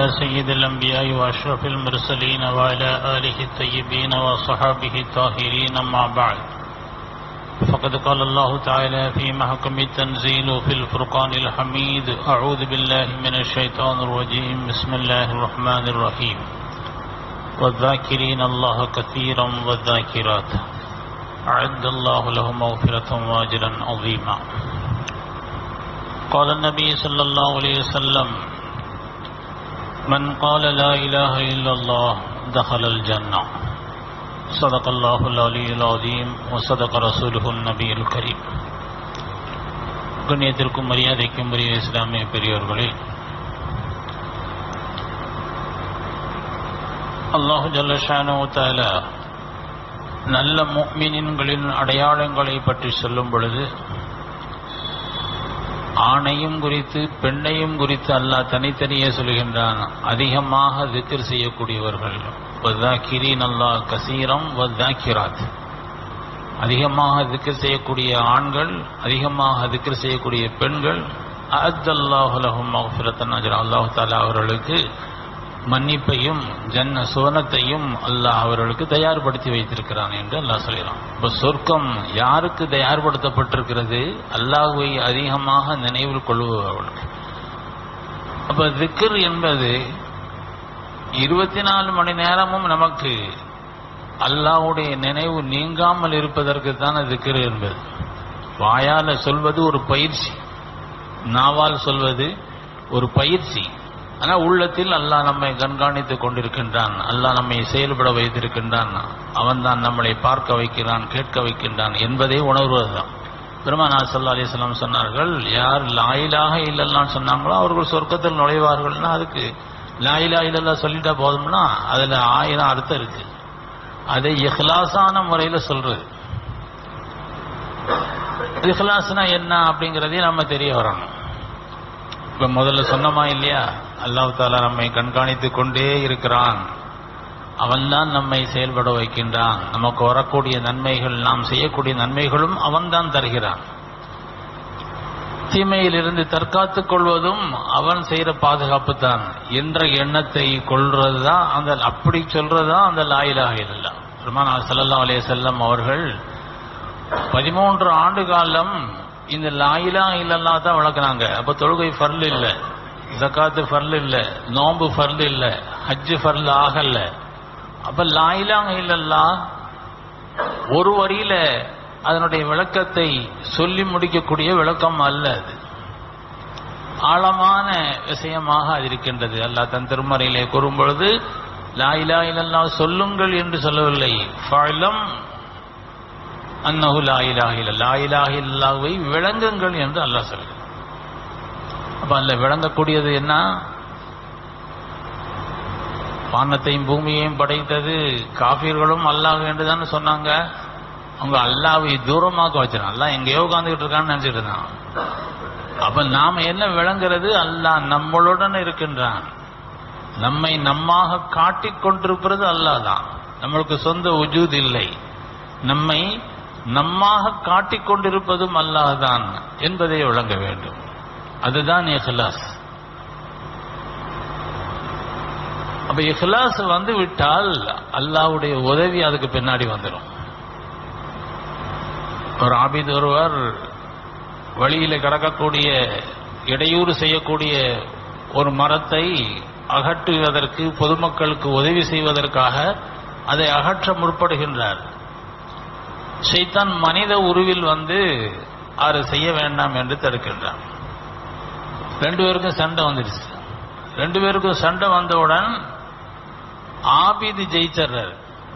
سيد الأنبياء وأشرف المرسلين وعلى آله الطيبين وصحابه الطاهرين أما بعد فقد قال الله تعالى في محكم التنزيل في الفرقان الحميد أعوذ بالله من الشيطان الرجيم بسم الله الرحمن الرحيم والذاكرين الله كثيرا والذاكرات أعد الله لهم مغفرة وأجرا عظيما قال النبي صلى الله عليه وسلم من قال لا إله إلا الله دخل الجنة صدق الله العلي العظيم وصدق رسوله النبي الكريم கண்ணியத்திற்கும் மரியாதைக்கும் உரிய இஸ்லாமிய பெரியோர்களே அல்லாஹு ஜல்லஷானோ தாலா நல்ல முக்மினின்களின் அடையாளங்களை பற்றி சொல்லும் பொழுது ஆணையும் குறித்து பெண்ணையும் குறித்து அல்லாஹ் தனித்தனியே சொல்கின்றான் அதிகமாக திக்ர் செய்யக்கூடியவர்கள் வத்தாக்கிரீன் அல்லாஹ் கசீரம் வத்தாக்கிராத் அதிகமாக திக்ர் செய்யக்கூடிய ஆண்கள் அதிகமாக திக்ர் செய்யக்கூடிய பெண்கள் அல்லாஹுலஹும் மகஃபிரத்தன் அஜர் அல்லாஹு தாலா அவர்களுக்கு மன்னிப்பையும் ஜன்ன சுவனத்தையும் அல்லாஹ் அவர்களுக்கு தயார்படுத்தி வைத்திருக்கிறான் என்று அல்லாஹ் சொல்கிறான் இப்போ சொர்க்கம் யாருக்கு தயார்படுத்தப்பட்டிருக்கிறது அல்லாஹுவை அதிகமாக நினைவில் கொள்பவர்களுக்கு அப்ப திக்ர் என்பது இருபத்தி நாலு மணி நேரமும் நமக்கு அல்லாஹுடைய நினைவு நீங்காமல் இருப்பதற்கு தான் திக்ர் என்பது வாயால சொல்வது ஒரு பயிற்சி நாவால் சொல்வது ஒரு பயிற்சி ஆனால் உள்ளத்தில் அல்லாஹ் நம்மை கண்காணித்துக் கொண்டிருக்கின்றான் அல்லாஹ் நம்மை செயல்பட வைத்திருக்கின்றான் அவன் தான் நம்மளை பார்க்க வைக்கிறான் கேட்க வைக்கின்றான் என்பதை உணர்வதுதான் பெருமானா சல்லா அலிஸ்லாம் சொன்னார்கள் யார் லாயிலாக இல்லல்லான்னு சொன்னாங்களோ அவர்கள் சொர்க்கத்தில் நுழைவார்கள்னா அதுக்கு லாயிலா இல்லல்லா சொல்லிட்டா போதும்னா அதுல ஆயிரம் அர்த்தம் இருக்கு அதை இஹ்லாசான முறையில சொல்றது இஹ்லாஸ்னா என்ன அப்படிங்கிறதையும் நம்ம தெரிய வரணும் இப்ப முதல்ல சொன்னமா இல்லையா அல்லாஹ் தாலா நம்மை கண்காணித்து கொண்டே இருக்கிறான் அவன்தான் நம்மை செயல்பட வைக்கின்றான் நமக்கு வரக்கூடிய நன்மைகள் நாம் செய்யக்கூடிய நன்மைகளும் அவன்தான் தருகிறான் தீமையிலிருந்து தற்காத்துக் கொள்வதும் அவன் செய்யற பாதுகாப்பு தான் என்ற எண்ணத்தை கொள்றதுதான் அந்த அப்படி சொல்றதுதான் அந்த லாயிலாக இல்லை பெருமானா சல்லா அலே செல்லம் அவர்கள் பதிமூன்று ஆண்டு காலம் இந்த லாயிலா இல்லல்லா தான் வளர்க்குறாங்க அப்ப தொழுகை ஃபர்ல் இல்ல ஜக்காத்து ஃபர்ல் இல்ல நோம்பு ஃபர்ல் இல்ல ஹஜ்ஜு ஃபர்ல் ஆகல அப்ப லாயிலா இல்லல்லா ஒரு வரியில அதனுடைய விளக்கத்தை சொல்லி முடிக்கக்கூடிய விளக்கம் அல்ல அது ஆழமான விஷயமாக அது இருக்கின்றது அல்லாஹ் தன் திருமறையிலே கூறும் பொழுது லாயிலா இல்லல்லா சொல்லுங்கள் என்று சொல்லவில்லை ஃபலம் அன்னஹு லாயிலாக இல்ல லாயிலாக இல்லாவை விளங்குங்கள் என்று அல்லாஹ் சொல்கிறார் அப்ப அல்ல விளங்கக்கூடியது என்ன வானத்தையும் பூமியையும் படைத்தது காஃபியர்களும் அல்லாஹ் என்று தானே சொன்னாங்க அவங்க அல்லாவை தூரமாக்க வச்சிருக்கான் அல்லாஹ் எங்கேயோ உட்காந்துக்கிட்டு இருக்கான்னு நினைச்சிட்டு இருந்தான் அப்ப நாம என்ன விளங்குறது அல்லாஹ் நம்மளுடன் இருக்கின்றான் நம்மை நம்மாக காட்டிக் கொண்டிருப்பது அல்லாஹ் தான் நம்மளுக்கு சொந்த உஜூத் இல்லை நம்மை நம்மாக காட்டிக் கொண்டிருப்பதும் அல்லாஹ்தான் என்பதை விளங்க வேண்டும் அதுதான் இஹ்லாஸ் அப்ப இஹ்லாஸ் வந்து விட்டால் அல்லாஹ்வுடைய உதவி அதுக்கு பின்னாடி வந்துடும் ஒரு ஆபித் ஒருவர் வழியில கிடக்கக்கூடிய இடையூறு செய்யக்கூடிய ஒரு மரத்தை அகற்றுவதற்கு பொதுமக்களுக்கு உதவி செய்வதற்காக அதை அகற்ற முற்படுகின்றார் ஷைத்தான் மனித உருவில் வந்து அது செய்ய வேண்டாம் என்று தடுக்கின்றான் ரெண்டு பேருக்கும் சண்டை வந்துடுச்சு ரெண்டு பேருக்கும் சண்டை வந்தவுடன் ஆபிது ஜெயிச்சர்றார்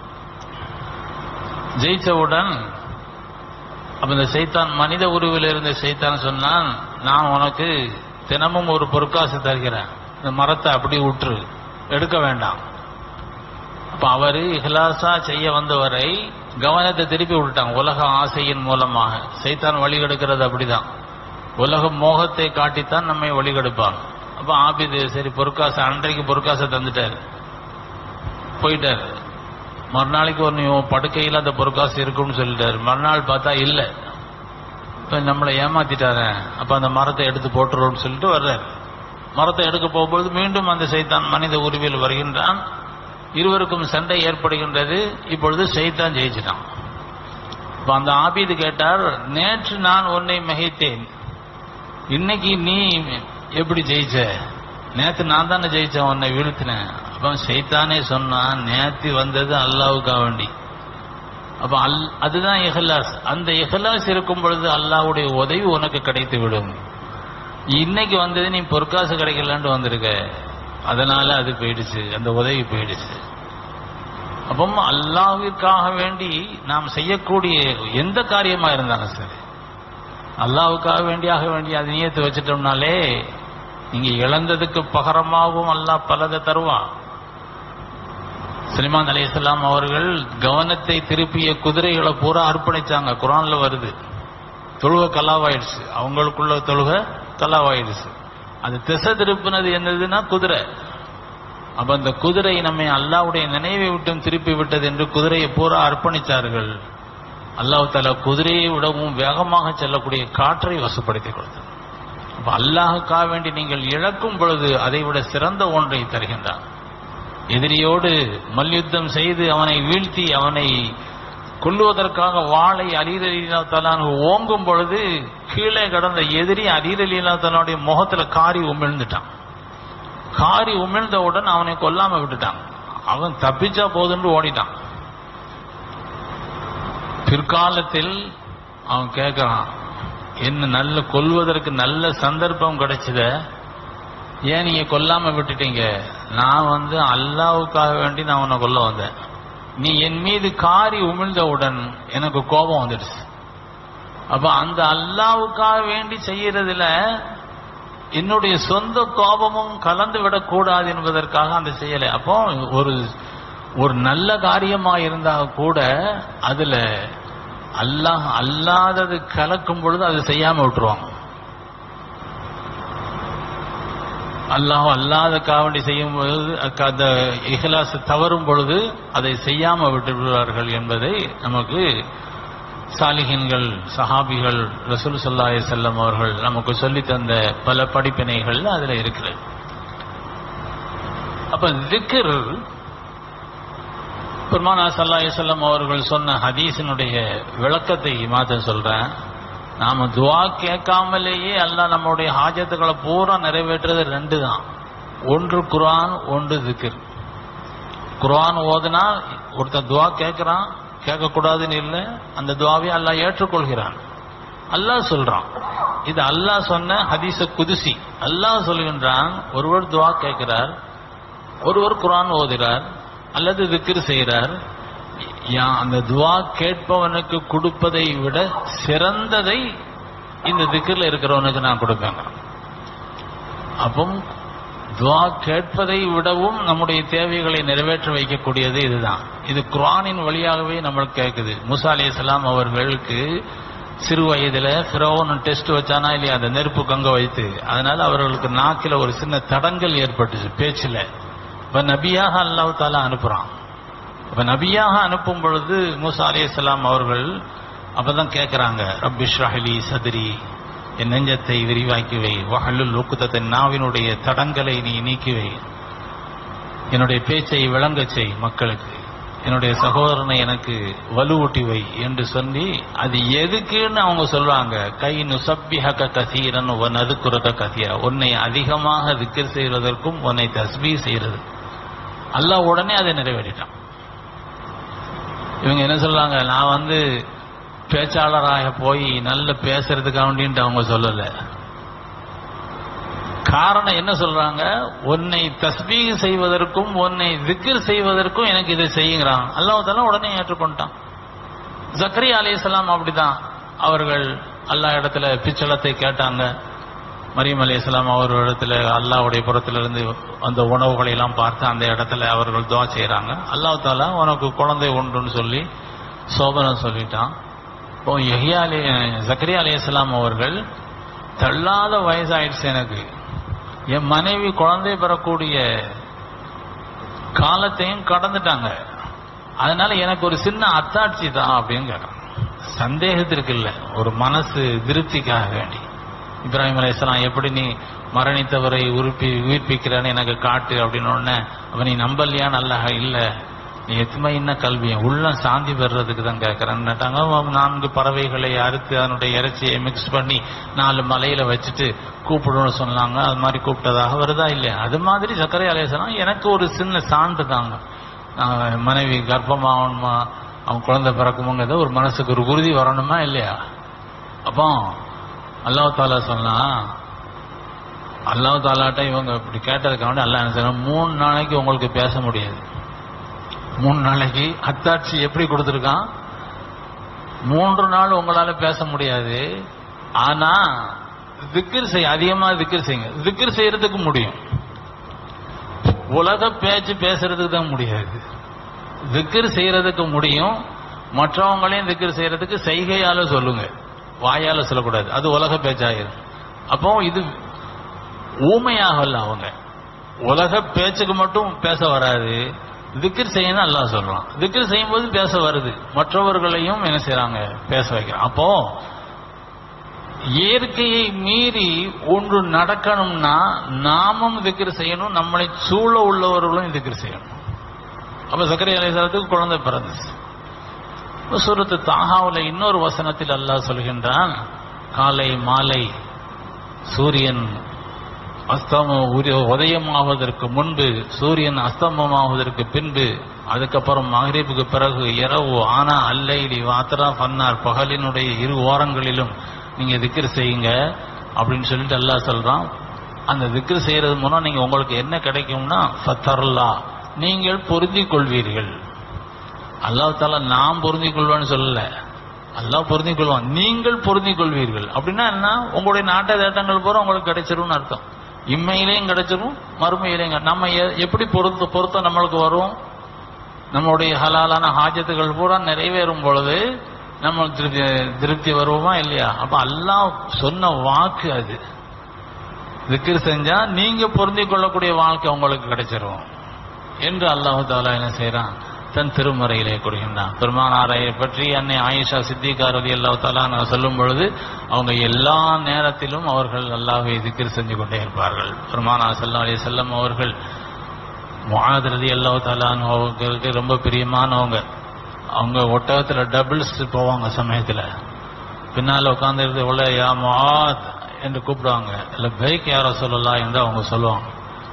ஜெயிச்சவுடன் அப்ப இந்த சைத்தான் மனித உருவில் இருந்த சைத்தான் சொன்னான் நான் உனக்கு தினமும் ஒரு பொற்காசு தருகிறேன் இந்த மரத்தை அப்படி விட்டுரு எடுக்க வேண்டாம் அப்ப அவரு இஹ்லாசா செய்ய வந்தவரை கவனத்தை திருப்பி விட்டுட்டாங்க உலக ஆசையின் மூலமாக சைத்தான் வழி கெடுக்கிறது அப்படிதான் உலக மோகத்தை காட்டித்தான் நம்மை வழி கெடுப்பாங்க அப்ப ஆபிது சரி பொற்காசை அன்றைக்கு பொற்காசை தந்துட்டாரு போயிட்டாரு மறுநாளைக்கு ஒரு நீ உன் படுக்கையில் அந்த பொற்காசு இருக்கும்னு சொல்லிட்டாரு மறுநாள் பார்த்தா இல்ல இப்ப நம்மளை ஏமாத்திட்டாரு அப்ப அந்த மரத்தை எடுத்து போட்டுருவோம்னு சொல்லிட்டு வர்றாரு மரத்தை எடுக்க போகும்போது மீண்டும் அந்த சைத்தான் மனித உருவில் வருகின்றான் இருவருக்கும் சண்டை ஏற்படுகின்றது இப்பொழுது சைத்தான் ஜெயிச்சிட்டான் இப்ப அந்த ஆபீது கேட்டார் நேற்று நான் உன்னை மிகைத்தேன் இன்னைக்கு நீ எப்படி ஜெயிச்ச நேத்து நான் தானே ஜெயிச்சேன் உன்னை வீழ்த்தினேன் அப்ப சைத்தானே சொன்னான் நேத்து வந்தது அல்லாவுக்காக வேண்டி அப்ப அல் அதுதான் இஹ்லாஸ் அந்த இஹ்லாஸ் இருக்கும் பொழுது அல்லாஹ்வுடைய உதவி உனக்கு கிடைத்து விடும் இன்னைக்கு வந்தது நீ பொற்காசு கிடைக்கலன்ட்டு வந்திருக்க அதனால அது போயிடுச்சு அந்த உதவி போயிடுச்சு அப்போ அல்லாஹ்விற்காக வேண்டி நாம் செய்யக்கூடிய எந்த காரியமா இருந்தாலும் சரி அல்லாஹ்வுக்காக வேண்டியாக வேண்டி அது நியத்து வச்சிட்டோம்னாலே நீங்க இழந்ததுக்கு பகரமாகவும் அல்லாஹ் பலதை தருவான் சுலைமான் அலைஹிஸ்ஸலாம் அவர்கள் கவனத்தை திருப்பிய குதிரைகளை பூரா அர்ப்பணிச்சாங்க குரான்ல வருது தொழுக கலாவாயிடுச்சு அவங்களுக்குள்ள தொழுக கலாவாயிடுச்சு அது திசை திருப்பினது என்னதுன்னா குதிரை அப்ப அந்த குதிரை நம்மை அல்லாவுடைய நினைவை விட்டும் திருப்பி விட்டது என்று குதிரையை பூரா அர்ப்பணித்தார்கள் அல்லாஹ் தாலா குதிரையை விடவும் வேகமாக செல்லக்கூடிய காற்றை வசப்படுத்திக் கொடுத்தார் அப்ப அல்லாஹுக்காக வேண்டி நீங்கள் இழக்கும் பொழுது அதை விட சிறந்த ஒன்றை தருகின்றான் எதிரியோடு மல்யுத்தம் செய்து அவனை வீழ்த்தி அவனை கொல்லுவதற்காக வாளை அலீரலீலாத்தாலான் ஓங்கும் பொழுது கீழே கடந்த எதிரி அலீரலீலாத்தாலுடைய முகத்துல காரி உமிழ்ந்துட்டான் காரி உமிழ்ந்தவுடன் அவனை கொல்லாம விட்டுட்டான் அவன் தப்பிச்சா போதுன்னு ஓடிட்டான் பிற்காலத்தில் அவன் கேட்கறான் என்ன நல்ல கொல்வதற்கு நல்ல சந்தர்ப்பம் கிடைச்சத ஏன் நீங்க கொல்லாம விட்டுட்டீங்க நான் வந்து அல்லாவுக்காக வேண்டி நான் உன்னை கொல்ல வந்தேன் நீ என் மீது காரி உமிழ்ந்தவுடன் எனக்கு கோபம் வந்துடுச்சு அப்ப அந்த அல்லாவுக்காக வேண்டி செய்யறதுல என்னுடைய சொந்த கோபமும் கலந்து விடக்கூடாது என்பதற்காக அந்த செய்யலை அப்போ ஒரு ஒரு நல்ல காரியமா இருந்தா கூட அதுல அல்லாஹ் அல்லாதது கலக்கும் பொழுது அது செய்யாம விட்டுருவாங்க அல்லாஹ் அல்லாத காவண்டி செய்யும் பொழுது அக்க- அந்த இஹ்லாஸ் தவறும் பொழுது அதை செய்யாம விட்டு விடுவார்கள் என்பதை நமக்கு சாலிகின்கள் சஹாபிகள் ரசூல் ஸல்லல்லாஹு செல்லம் அவர்கள் நமக்கு சொல்லித் தந்த பல படிப்பினைகள் அதுல இருக்கிறது அப்ப திக்ர் பெருமானா ஸல்லல்லாஹு செல்லம் அவர்கள் சொன்ன ஹதீஸினுடைய விளக்கத்தை மாத்த சொல்றேன் நாம துவா கேட்காமலேயே அல்லாஹ் நம்மளுடைய ஹாஜத்துக்களை பூரா நிறைவேற்றுறது ரெண்டு தான் ஒன்று குர்ஆன் ஒன்று திக்ர் குர்ஆன் ஓதுனா ஒருத்தன் துவா கேட்கறான் கேட்கக்கூடாதுன்னு இல்லை அந்த துவாவை அல்லாஹ் ஏற்றுக்கொள்கிறான் அல்லாஹ் சொல்றான் இது அல்லாஹ் சொன்ன ஹதீஸ குதுசி அல்லாஹ் சொல்கின்றான் ஒருவர் துவா கேட்கிறார் ஒருவர் குர்ஆன் ஓதுகிறார் அல்லது திக்ர் செய்கிறார் யா- அந்த துவா கேட்பவனுக்கு கொடுப்பதை விட சிறந்ததை இந்த திக்ரில் இருக்கிறவனுக்கு நான் கொடுப்பேங்க அப்போ துவா கேட்பதை விடவும் நம்முடைய தேவைகளை நிறைவேற்ற வைக்கக்கூடியது இதுதான் இது குர்ஆனின் வழியாகவே நம்மளுக்கு கேட்குது மூசா அலைஹிஸ்ஸலாம் அவர்களுக்கு சிறு வயதுல ஃபிரௌன் டெஸ்ட் வச்சானா இல்லையா அந்த நெருப்பு கங்க வைத்து அதனால அவர்களுக்கு நாக்கில ஒரு சின்ன தடங்கல் ஏற்பட்டுச்சு பேச்சுல இப்ப நபியாக அல்லாஹ் தாலா அனுப்புறான் இப்ப நபியாக அனுப்பும் பொழுது மூசா அலைஹிஸ்ஸலாம் அவர்கள் அப்பதான் கேட்கறாங்க ரப்பிஷ்ரஹலி சதுரி என் நெஞ்சத்தை விரிவாக்கி வை வஹலுல் லுக்குத்தத்தை நாவினுடைய தடங்களை நீ நீக்கி வை என்னுடைய பேச்சை விளங்கச் செய் மக்களுக்கு என்னுடைய சகோதரனை எனக்கு வலுவூட்டி வை என்று சொல்லி அது எதுக்குன்னு அவங்க சொல்றாங்க கை நுசப்பிஹக கசீரன் ஒன் அதுக்குறத கசீரா உன்னை அதிகமாக திக்கர் செய்வதற்கும் உன்னை தஸ்பீ செய்யறது அல்லாஹ் உடனே அதை நிறைவேறிட்டான் இவங்க என்ன சொல்றாங்க நான் வந்து பேச்சாளராக போய் நல்ல பேசுறதுக்காக வேண்டின்ட்டு அவங்க சொல்லல காரணம் என்ன சொல்றாங்க உன்னை தஸ்பீக செய்வதற்கும் உன்னை திக்ர் செய்வதற்கும் எனக்கு இதை செய்யுங்கிறான் அல்லாஹ் உடனே ஏற்றுக்கொண்டான் ஜக்கரியா அலைஹிஸ்ஸலாம் அப்படிதான் அவர்கள் அல்லாஹ் இடத்துல பிச்சளத்தை கேட்டாங்க மரியம் அலைஹிஸ்ஸலாம் அவர் இடத்துல அல்லாஹ்வுடைய புறத்திலிருந்து அந்த உணவுகளை எல்லாம் பார்த்து அந்த இடத்துல அவர்கள் துவா செய்றாங்க அல்லாஹ் தாலா உனக்கு குழந்தை உண்டுன்னு சொல்லி சோபனம் சொல்லிட்டான் இப்போ யஹ்யா அலி ஜக்கரியா அலைஹிஸ்ஸலாம் அவர்கள் தள்ளாத வயசாயிடுச்சு எனக்கு என் மனைவி குழந்தை பெறக்கூடிய காலத்தையும் கடந்துட்டாங்க அதனால எனக்கு ஒரு சின்ன அத்தாட்சி தான் அப்படின்னு கேட்கறான் சந்தேகத்திற்கு இல்லை ஒரு மனசு திருப்திக்காக வேண்டி இப்ராஹிம் அலைஹிஸ்ஸலாம் எப்படி நீ மரணித்தவரை உருப்பி உயிர்ப்பிக்கிறான்னு எனக்கு காட்டு அப்படின்னு உடனே அவன் நீ நம்பலையா நல்ல இல்ல நீ எத்துமை என்ன கல்வி உள்ள சாந்தி பெறுறதுக்கு தான் கேட்கறேன்னுட்டாங்க நான்கு பறவைகளை அறுத்து அதனுடைய இறைச்சியை மிக்ஸ் பண்ணி நாலு மலையில வச்சுட்டு கூப்பிடுன்னு சொன்னாங்க அது மாதிரி கூப்பிட்டதாக வருதா இல்லையா அது மாதிரி சக்கரை அலையசனம் எனக்கு ஒரு சின்ன சான்று தாங்க நான் மனைவி கர்ப்பமாகணுமா அவன் குழந்தை பிறக்குமோங்கிறத ஒரு மனசுக்கு ஒரு உறுதி வரணுமா இல்லையா அப்போ அல்லாஹ் தாலா சொன்னா அல்லாஹ் தாலாட்ட இவங்க இப்படி கேட்டதுக்காக அல்லாஹ் என்ன செய்யணும் மூணு நாளைக்கு உங்களுக்கு பேச முடியாது மூணு நாளைக்கு அத்தாட்சி எப்படி கொடுத்துருக்கான் மூன்று நாள் உங்களால பேச முடியாது ஆனா திக்கிர் செய்ய அதிகமா திக்கிர் செய்யுங்க திக்கிர் செய்யறதுக்கு முடியும் உலக பேச்சு பேசுறதுக்கு தான் முடியாது திக்கிர் செய்யறதுக்கு முடியும் மற்றவங்களையும் திக்கிர் செய்யறதுக்கு செய்கையால சொல்லுங்க வாயால சொல்லக்கூடாது அது உலக பேச்சாயிரும் அப்போ இது ஊமையாகல அவங்க உலக பேச்சுக்கு மட்டும் பேச வராது திக்கிர் செய்யணும் அல்லாஹ் சொல்றான் திக்கிர் செய்யும் போது பேச வருது மற்றவர்களையும் என்ன செய்றாங்க பேச வைக்கிறான் அப்போ இயற்கையை மீறி ஒன்று நடக்கணும்னா நாமும் திக்கிர் செய்யணும் நம்மளை சூழ உள்ளவர்களும் திக்கிர் செய்யணும் அப்ப சக்கரை அலைசாரத்துக்கு குழந்தை பிறந்துச்சு சூரத்து தாகாவுல இன்னொரு வசனத்தில் அல்லாஹ் சொல்கின்றான் காலை மாலை சூரியன் அஸ்தம உரி- உதயமாவதற்கு முன்பு சூரியன் அஸ்தமமாவதற்கு பின்பு அதுக்கப்புறம் மகரீபுக்கு பிறகு இரவு ஆனா அல்லைலி வாத்தரா பன்னார் பகலினுடைய இரு ஓரங்களிலும் நீங்க திக்ர் செய்யுங்க அப்படின்னு சொல்லிட்டு அல்லாஹ் சொல்றான் அந்த திக்ர் செய்யறது மூலம் நீங்க உங்களுக்கு என்ன கிடைக்கும்னா ஃபத்தர்லா நீங்கள் பொருந்திக் கொள்வீர்கள் அல்லாஹ் தாலா நாம் பொருந்திக் கொள்வேன்னு சொல்லல அல்லாஹ் பொருந்திக் கொள்வான் நீங்கள் பொருந்திக் கொள்வீர்கள் அப்படின்னா என்ன உங்களுடைய நாட்ட தேட்டங்கள் பூரா உங்களுக்கு கிடைச்சிரும்னு அர்த்தம் இம்மையிலையும் கிடைச்சிரும் மறுமையிலையும் கிடை- நம்ம எ- எப்படி பொருத்த பொருத்தம் நம்மளுக்கு வரும் நம்மளுடைய ஹலாலான ஹாஜத்துகள் பூரா நிறைவேறும் பொழுது நம்ம திருப்தி திருப்தி வருவோமா இல்லையா அப்ப அல்லாஹ் சொன்ன வாக்கு அது திக்ர் செஞ்சா நீங்க பொருந்திக் கொள்ளக்கூடிய வாழ்க்கை உங்களுக்கு கிடைச்சிரும் என்று அல்லாஹு தாலா என்ன செய்றான் தன் திருமறையிலே கூறுகின்றான் பெருமானாரை பற்றி அன்னை ஆயிஷா சித்திகா ரதி அல்லாஹு தாலா சொல்லும் பொழுது அவங்க எல்லா நேரத்திலும் அவர்கள் அல்லாஹை திக்ர் செஞ்சு கொண்டே இருப்பார்கள் பெருமானார் சல்லா அலி செல்லம் அவர்கள் முஆத் ரதி அல்லாஹு தாலா அவங்களுக்கு ரொம்ப பிரியமானவங்க அவங்க ஒட்டகத்துல டபுள்ஸ் போவாங்க சமயத்துல பின்னால உட்கார்ந்து உள்ள யா முஆத் என்று கூப்பிடுவாங்க இல்ல பைக் யாரோ சொல்லலாம் என்று அவங்க சொல்லுவாங்க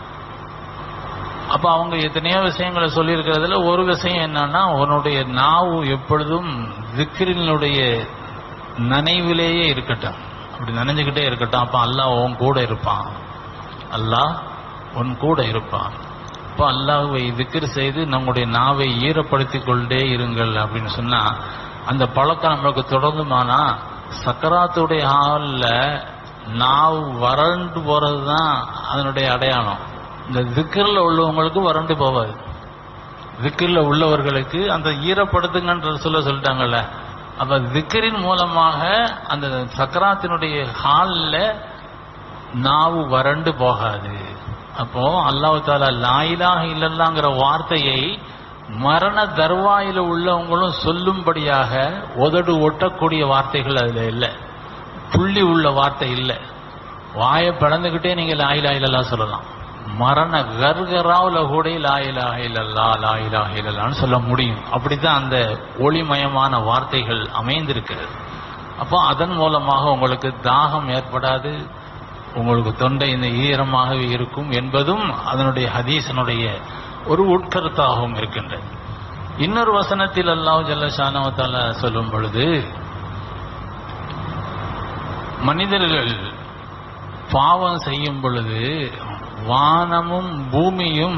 அப்ப அவங்க எத்தனையோ விஷயங்களை சொல்லியிருக்கிறதுல ஒரு விஷயம் என்னன்னா உன்னுடைய நாவு எப்பொழுதும் திக்ரினுடைய நனைவிலேயே இருக்கட்டும் அப்படி நனைஞ்சுக்கிட்டே இருக்கட்டும் அப்ப அல்லாஹ் உன் கூட இருப்பான் அல்லாஹ் உன் கூட இருப்பான் அப்போ அல்லாஹ்வை திக்ர் செய்து நம்முடைய நாவை ஈரப்படுத்திக் கொண்டே இருங்கள் அப்படின்னு சொன்னா அந்த பழக்கம் நம்மளுக்கு தொடர்ந்துமானா சக்கராத்துடைய ஹாலில் நாவு வறண்டு போறது தான் அதனுடைய அடையாளம் இந்த திக்கரில் உள்ளவங்களுக்கு வறண்டு போவாது திக்கரில் உள்ளவர்களுக்கு அந்த ஈரப்படுத்துங்கன்ற சொல்ல சொல்லிட்டாங்கல்ல அப்ப திக்கரின் மூலமாக அந்த சக்கராத்தினுடைய ஹாலில் நாவு வறண்டு போகாது அப்போ அல்லாஹ் தாலா லாயிலாக இல்லல்லாங்கிற வார்த்தையை மரண தர்வாயில உள்ளவங்களும் சொல்லும்படியாக உதடு ஒட்டக்கூடிய வார்த்தைகள் அதுல இல்லை புள்ளி உள்ள வார்த்தை இல்லை வாயை பிளந்துக்கிட்டே நீங்க லாயிலா இல்லல்லா சொல்லலாம் மரண கர்கராவுல கூட லாயிலா இல்லல்லா லாயிலா இல்லல்லான்னு சொல்ல முடியும் அப்படித்தான் அந்த ஒளிமயமான வார்த்தைகள் அமைந்திருக்கிறது அப்போ அதன் மூலமாக உங்களுக்கு தாகம் ஏற்படாது உங்களுக்கு தொண்டை இந்த ஈரமாகவே இருக்கும் என்பதும் அதனுடைய ஹதீஸனுடைய ஒரு உட்கருத்தாகவும் இருக்கின்றது இன்னொரு வசனத்தில் அல்லாஹ் ஜல்லஷானவத்தால சொல்லும் பொழுது மனிதர்கள் பாவம் செய்யும் பொழுது வானமும் பூமியும்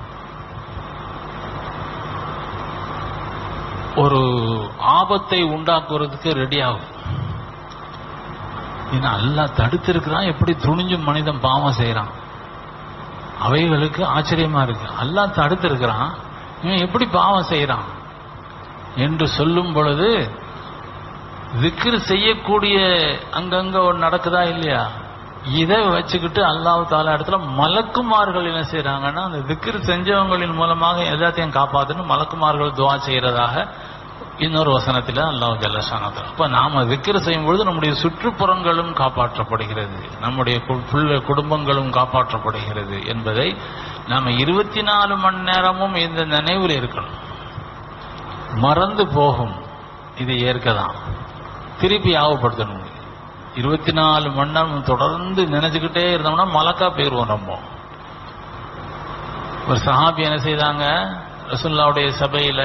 ஒரு ஆபத்தை உண்டாக்குறதுக்கு ரெடி ஆகும் ஏன்னா அல்லாஹ் தடுத்திருக்கிறான் எப்படி துணிஞ்சு மனிதன் பாவம் செய்யறான் அவைகளுக்கு ஆச்சரியமா இருக்கு அல்லாஹ் தடுத்திருக்கிறான் இவன் எப்படி பாவம் செய்யறான் என்று சொல்லும் பொழுது திக்ர் செய்யக்கூடிய அங்கங்க ஒன்று நடக்குதா இல்லையா இதை வச்சுக்கிட்டு அல்லாஹ் தாலா இடத்துல மலக்குமார்கள் என்ன செய்யறாங்கன்னா அந்த திக்ர் செஞ்சவங்களின் மூலமாக எல்லாத்தையும் காப்பாத்துன்னு மலக்குமார்கள் துவா செய்யறதாக இன்னொரு வசனத்தில் அல்லாஹ் ஜல்லஷானது அப்ப நாம திக்ர் செய்யும் பொழுது நம்முடைய சுற்றுப்புறங்களும் காப்பாற்றப்படுகிறது நம்முடைய கு- புள்ள- குடும்பங்களும் காப்பாற்றப்படுகிறது என்பதை நாம இருபத்தி நாலு மணி நேரமும் இந்த நினைவில் இருக்கணும் மறந்து போகும் இது ஏற்கதான் திருப்பி யாவப்படுத்தணும் இருபத்தி நாலு மணி நேரம் தொடர்ந்து நினைச்சுக்கிட்டே இருந்தோம்னா மலக்கா போயிருவோம் நம்ம ஒரு சஹாபி என்ன செய்தாங்க ரசுல்லாவுடைய சபையில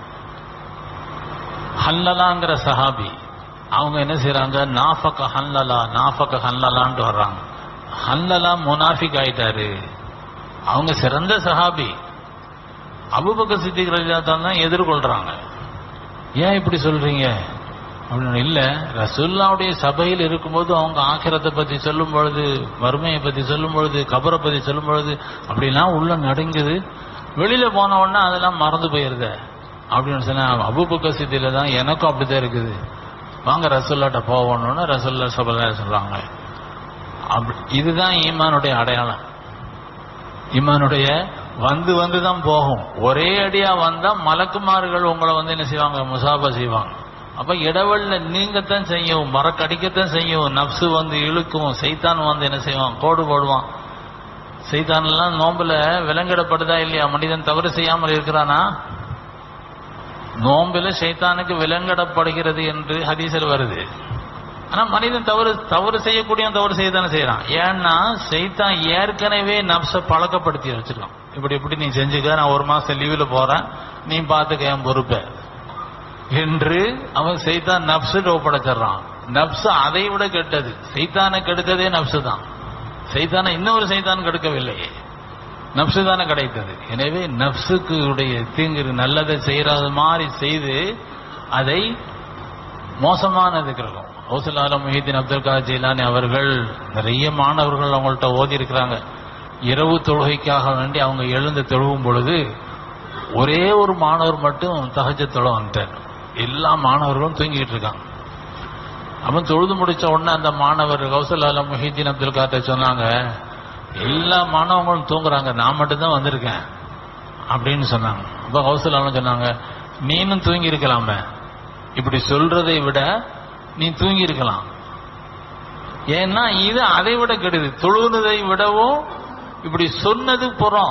ஹல்லலாங்கிற சஹாபி அவங்க என்ன செய்றாங்க நாஃபக ஹல்லலா நாஃபக ஹல்லலான்ட்டு வர்றாங்க ஹல்லலா முனாஃபிக் ஆயிட்டாரு அவங்க சிறந்த சஹாபி அபுபக்க சித்திக் ரலியல்லாஹு தான் எதிர்கொள்றாங்க ஏன் இப்படி சொல்றீங்க அப்படின்னு இல்ல ரசூல்லாவுடைய சபையில் இருக்கும்போது அவங்க ஆக்கிரத்தை பத்தி சொல்லும் பொழுது வறுமையை பத்தி சொல்லும் பொழுது கபரை பத்தி சொல்லும் பொழுது அப்படிலாம் உள்ள நடுங்குது வெளியில போன உடனே அதெல்லாம் மறந்து போயிருத அப்படின்னு சொன்னா அபுபக்க சித்தியில தான் எனக்கும் அப்படிதான் இருக்குது வாங்க ரசூல்லாட்ட போகணும்னு ரசூல்லா சபையில சொல்றாங்க அப்படி இதுதான் ஈமானுடைய அடையாளம் ஈமானுடைய வந்து வந்து தான் போகும் ஒரே அடியா வந்தா மலக்குமார்கள் உங்களை வந்து என்ன செய்வாங்க முசாபா செய்வாங்க அப்ப இடவெளில நீங்கத்தான் செய்யும் மரக்கடிக்கத்தான் செய்யும் நப்சு வந்து இழுக்கும் சைத்தான் வந்து என்ன செய்வான் கோடு போடுவான் சைத்தான் எல்லாம் நோம்புல விலங்கிடப்படுதா இல்லையா மனிதன் தவறு செய்யாமல் இருக்கிறானா நோம்பில சைத்தானுக்கு விலங்கிடப்படுகிறது என்று ஹதீஸில் வருது ஆனா மனிதன் தவறு தவறு செய்யக்கூடியவன் தவறு செய்யத்தானே செய்யறான் ஏன்னா சைத்தான் ஏற்கனவே நப்ச பழக்கப்படுத்தி வச்சிருக்கான் இப்படி இப்படி நீ செஞ்சுக்க நான் ஒரு மாசம் லீவுல போறேன் நீ பாத்துக்க என் பொறுப்பை என்று அவன் சைத்தான் நப்சுட்டு ஒப்படைச்சிடுறான் நப்சு அதை விட கெட்டது சைத்தானை கெடுத்ததே நப்சு தான் சைத்தானை இன்னொரு சைத்தான் கெடுக்கவில்லையே நப்சு தானே கிடைத்தது எனவே நப்சுக்கு உடைய தீங்கு நல்லதை செய்யறது மாதிரி செய்து அதை மோசமானதுக்கு இருக்கும் ஹவுசுல் ஆலம் முஹிதீன் அப்துல் காதர் ஜெயிலானி அவர்கள் நிறைய மாணவர்கள் அவங்கள்ட்ட ஓதி இருக்கிறாங்க இரவு தொழுகைக்காக வேண்டி அவங்க எழுந்து தொழுவும் பொழுது ஒரே ஒரு மாணவர் மட்டும் தகஜ தொழ வந்துட்டார் எல்லா மாணவர்களும் தூங்கிட்டு இருக்காங்க அவன் தொழுது முடிச்ச உடனே அந்த மாணவர் கௌசல் ஆலம் முஹிதீன் அப்துல் காதர் சொன்னாங்க எல்லா மாணவங்களும் தூங்குறாங்க நான் மட்டும்தான் வந்திருக்கேன் அப்படின்னு சொன்னாங்க அப்ப கௌசல் ஆலம் சொன்னாங்க நீனும் தூங்கி இருக்கலாமே இப்படி சொல்றதை விட நீ தூங்கி இருக்கலாம் ஏன்னா இது அதை விட கெடுது தொழுனதை விடவும் இப்படி சொன்னது புறம்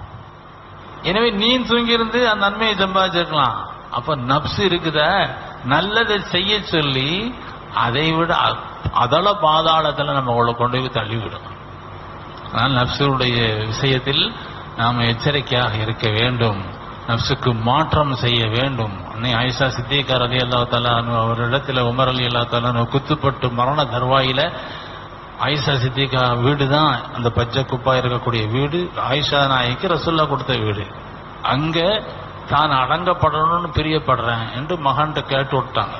எனவே நீ தூங்கி இருந்து அந்த நன்மையை சம்பாதிச்சிருக்கலாம் அப்ப நப்சு இருக்குத நல்லதை செய்ய சொல்லி அதை விட அ- அதள பாதாளத்துல நம்ம அவளை கொண்டு போய் தள்ளிவிடும் ஆனால் நப்சுடைய விஷயத்தில் நாம் எச்சரிக்கையாக இருக்க வேண்டும் நப்சுக்கு மாற்றம் செய்ய வேண்டும் அன்னை ஆயிஷா சித்திகார் அலி அல்லா தலானு அவரிடத்துல உமர் அலி அல்லா தலானு குத்துப்பட்டு மரண தருவாயில ஆயிஷா சித்திகா வீடு தான் அந்த பச்சை குப்பா இருக்கக்கூடிய வீடு ஆயிஷா நாய்க்கு ரசுல்லா கொடுத்த வீடு அங்க தான் அடங்கப்படணும்னு பிரியப்படுறேன் என்று மகன்கிட்ட கேட்டு விட்டாங்க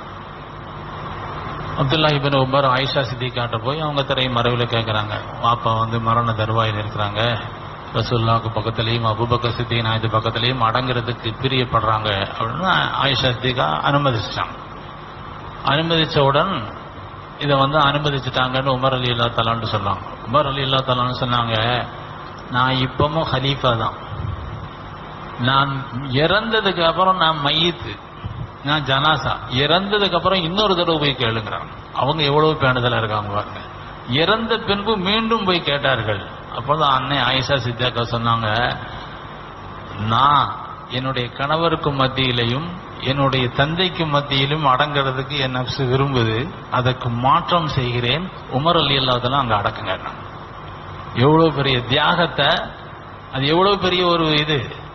அப்துல்லா இபின் உமர் ஆயிஷா சித்திகாட்ட போய் அவங்க திரை மறைவில் கேட்குறாங்க வாப்பா வந்து மரண தருவாயில் இருக்கிறாங்க ரசூல்லாவுக்கு பக்கத்துலேயும் அபுபக்கர் சித்திக் நாயத்து பக்கத்துலேயும் அடங்குறதுக்கு பிரியப்படுறாங்க அப்படின்னு ஆயிஷா சித்திகா அனுமதிச்சிட்டாங்க அனுமதிச்சவுடன் இதை வந்து அனுமதிச்சிட்டாங்கன்னு உமர் அலி அல்லா தலான்னு சொன்னாங்க உமர் அலி அல்லா தலான்னு சொன்னாங்க நான் இப்பவும் ஹலீஃபா தான் நான் இறந்ததுக்கு அப்புறம் நான் மையத்து நான் ஜனாசா இறந்ததுக்கு அப்புறம் இன்னொரு தடவை போய் கேளுங்கிறாங்க அவங்க எவ்வளவு பேணுதலா இருக்காங்க பாருங்க இறந்த பின்பு மீண்டும் போய் கேட்டார்கள் அப்போதான் அன்னை ஆயிஷா சித்தாக்கா சொன்னாங்க நான் என்னுடைய கணவருக்கு மத்தியிலையும் என்னுடைய தந்தைக்கு மத்தியிலும் அடங்கிறதுக்கு என் நப்சு விரும்புது அதற்கு மாற்றம் செய்கிறேன் உமர் அலி அல்லாதெல்லாம் அங்க அடக்குங்க எவ்வளவு பெரிய தியாகத்தை அது எவ்வளவு பெரிய ஒரு இது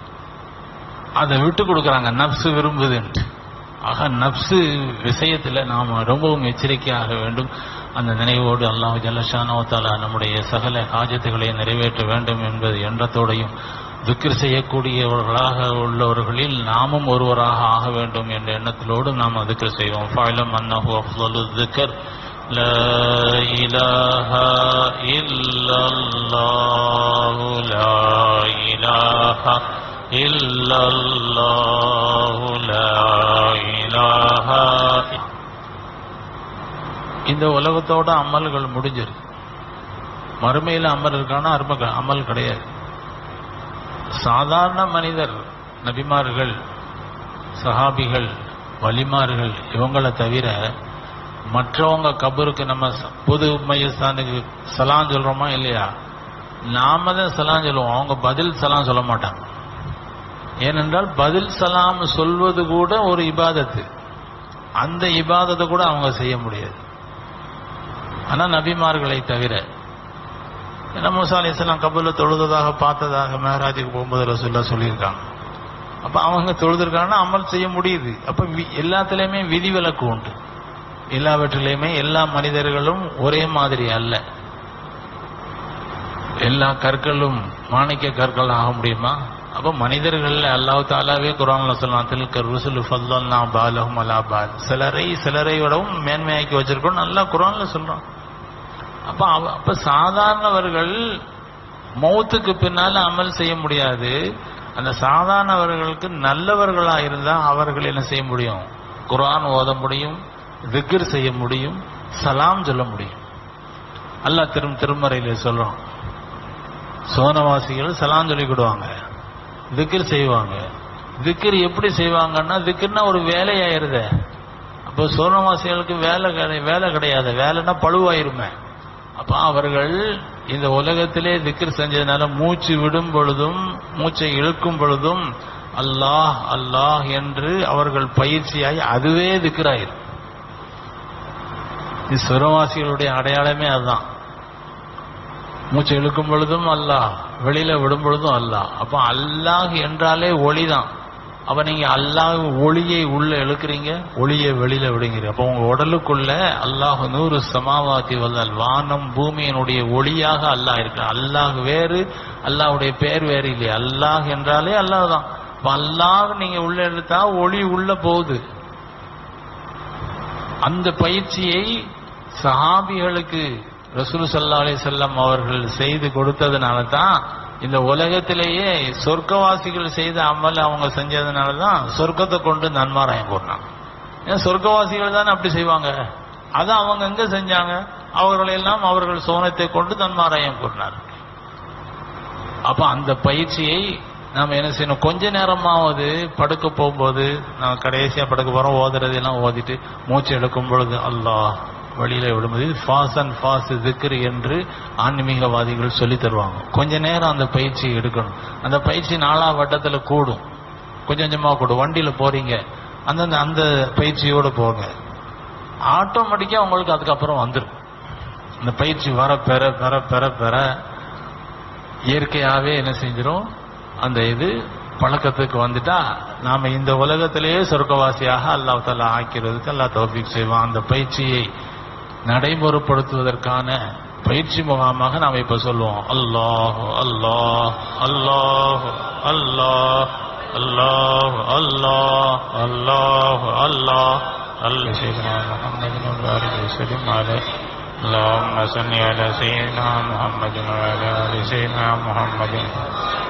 அதை விட்டு கொடுக்கறாங்க நப்சு விரும்புதுன்ட்டு ஆக நப்சு விஷயத்துல நாம ரொம்பவும் எச்சரிக்கையாக வேண்டும் அந்த நினைவோடு அல்லாஹ் ஜல்லஷானோ தாலா நம்முடைய சகல காஜத்துகளை நிறைவேற்ற வேண்டும் என்பது எண்ணத்தோடையும் துக்கிர் செய்யக்கூடியவர்களாக உள்ளவர்களில் நாமும் ஒருவராக ஆக வேண்டும் என்ற எண்ணத்திலோடு நாம் துக்கிர் செய்வோம் ஃபாயிலம் அன்னஹு அஃலலு திக்கர் لا إله إلا الله لا إله إلا الله لا إله இந்த உலகத்தோட அமல்கள் முடிஞ்சிருக்கு மறுமையில் அமல் இருக்கானா அரும அமல் கிடையாது சாதாரண மனிதர் நபிமார்கள் சஹாபிகள் வலிமார்கள் இவங்கள தவிர மற்றவங்க கபருக்கு நம்ம ச- புது மையஸ்தானுக்கு சலாம் சொல்றோமா இல்லையா நாம தான் சலாம் சொல்லுவோம் அவங்க பதில் சலாம் சொல்ல மாட்டாங்க ஏனென்றால் பதில் சலாம் சொல்வது கூட ஒரு இபாதத்து அந்த இபாதத்தை கூட அவங்க செய்ய முடியாது ஆனா நபிமார்களை தவிர ஏன்னா மூசா அலைஹிஸ்ஸலாம் கபூர்ல தொழுததாக பார்த்ததாக மேராஜுக்கு போகும்போது ரசூல்லா சொல்லியிருக்காங்க அப்ப அவங்க தொழுதுருக்காங்கன்னா அமல் செய்ய முடியுது அப்ப வி- எல்லாத்துலயுமே விதிவிலக்கு உண்டு எல்லாவற்றிலையுமே எல்லா மனிதர்களும் ஒரே மாதிரி அல்ல எல்லா கற்களும் மாணிக்க கற்கள் ஆக முடியுமா அப்ப மனிதர்கள்ல அல்லாஹ் தாலாவே குரான்ல சொல்லலாம் தில்க ருசுல் ஃபல்லல்னா பாலஹும் அலா பால் சிலரை சிலரை விடவும் மேன்மையாக்கி வச்சிருக்கோம் நல்லா குரான்ல சொல்றோம் அப்ப அவ- அப்ப சாதாரணவர்கள் மௌத்துக்கு பின்னால அமல் செய்ய முடியாது அந்த சாதாரணவர்களுக்கு நல்லவர்களா இருந்தா அவர்கள் என்ன செய்ய முடியும் குர்ஆன் ஓத முடியும் திக்ர் செய்ய முடியும் சலாம் சொல்ல முடியும் அல்லாஹ் திரும் திருமறையில சொல்றோம் சோனவாசிகள் சலாம் சொல்லிக்கிடுவாங்க திக்ர் செய்வாங்க திக்ர் எப்படி செய்வாங்கன்னா திக்ர்னா ஒரு வேலையாயிருதே அப்போ சோனவாசிகளுக்கு வேலை கிடை- வேலை கிடையாது வேலைன்னா பழுவாயிருமே அப்ப அவர்கள் இந்த உலகத்திலே திக்ர் செஞ்சதுனால மூச்சு விடும் பொழுதும் மூச்சை இழுக்கும் பொழுதும் அல்லாஹ் அல்லாஹ் என்று அவர்கள் பயிற்சியாய் அதுவே திக்ராயிரும் இது சுரவாசிகளுடைய அடையாளமே அதுதான் மூச்சை இழுக்கும் பொழுதும் அல்லாஹ் வெளியில விடும் பொழுதும் அல்லாஹ் அப்ப அல்லாஹ் என்றாலே ஒளிதான் அப்ப நீங்க அல்லாஹ் ஒளியை உள்ள இழுக்கிறீங்க ஒளியை வெளியில விடுங்கிறீங்க அப்ப உங்க உடலுக்குள்ள அல்லாஹ் நூறு சமாவாத்தி வல்லால் வானம் பூமியினுடைய ஒளியாக அல்லாஹ் இருக்கு அல்லாஹ் வேறு அல்லாஹ்வுடைய பேர் வேறு இல்லையா அல்லாஹ் என்றாலே அல்லாஹ் தான் அப்ப அல்லாஹ் நீங்க உள்ள இழுத்தா ஒளி உள்ள போகுது அந்த பயிற்சியை சஹாபிகளுக்கு ரசூல் சல்லா அலி செல்லம் அவர்கள் செய்து கொடுத்ததுனால தான் இந்த உலகத்திலேயே சொர்க்கவாசிகள் செய்த அமல் அவங்க செஞ்சதுனால தான் சொர்க்கத்தை கொண்டு நன்மாராயம் கூறினாங்க ஏன் சொர்க்கவாசிகள் தானே அப்படி செய்வாங்க அதை அவங்க எங்க செஞ்சாங்க அவர்களெல்லாம் அவர்கள் சோனத்தை கொண்டு நன்மாராயம் கூறினார் அப்ப அந்த பயிற்சியை நாம என்ன செய்யணும் கொஞ்ச நேரமாவது படுக்க போகும்போது நான் கடைசியா படுக்க போறோம் ஓதுறது எல்லாம் ஓதிட்டு மூச்சு எடுக்கும் பொழுது அல்லாஹ் வெளியில விடும்போது ஃபாஸ் அண்ட் ஃபாஸ் திக்ர் என்று ஆன்மீகவாதிகள் சொல்லி தருவாங்க கொஞ்ச நேரம் அந்த பயிற்சி எடுக்கணும் அந்த பயிற்சி நாலா வட்டத்துல கூடும் கொஞ்சம் கொஞ்சமா கூடும் வண்டியில போறீங்க அந்தந்த அந்த பயிற்சியோட போங்க ஆட்டோமேட்டிக்கா உங்களுக்கு அதுக்கப்புறம் வந்துடும் அந்த பயிற்சி வர பெற பெற பெற பெற இயற்கையாவே என்ன செஞ்சிரும் அந்த இது பழக்கத்துக்கு வந்துட்டா நாம இந்த உலகத்திலேயே சொர்க்கவாசியாக அல்லாஹ் தாலா ஆக்கிறதுக்கு அல்லாஹ் தௌஃபீக் செய்வான் அந்த பயிற்சியை நடைமுறைப்படுத்துவதற்கான பயிற்சி முகாமாக நாம இப்ப சொல்லுவோம் அல்லாஹ் அல்லாஹ் அல்லாஹ் அல்லாஹ் அல்லாஹ் அல்லாஹ் அல்லாஹ் அல்லாஹ் அல்லாஹ் سيدنا محمد وبارك وسلم عليه اللهم صل على سيدنا محمد وعلى ال سيدنا محمد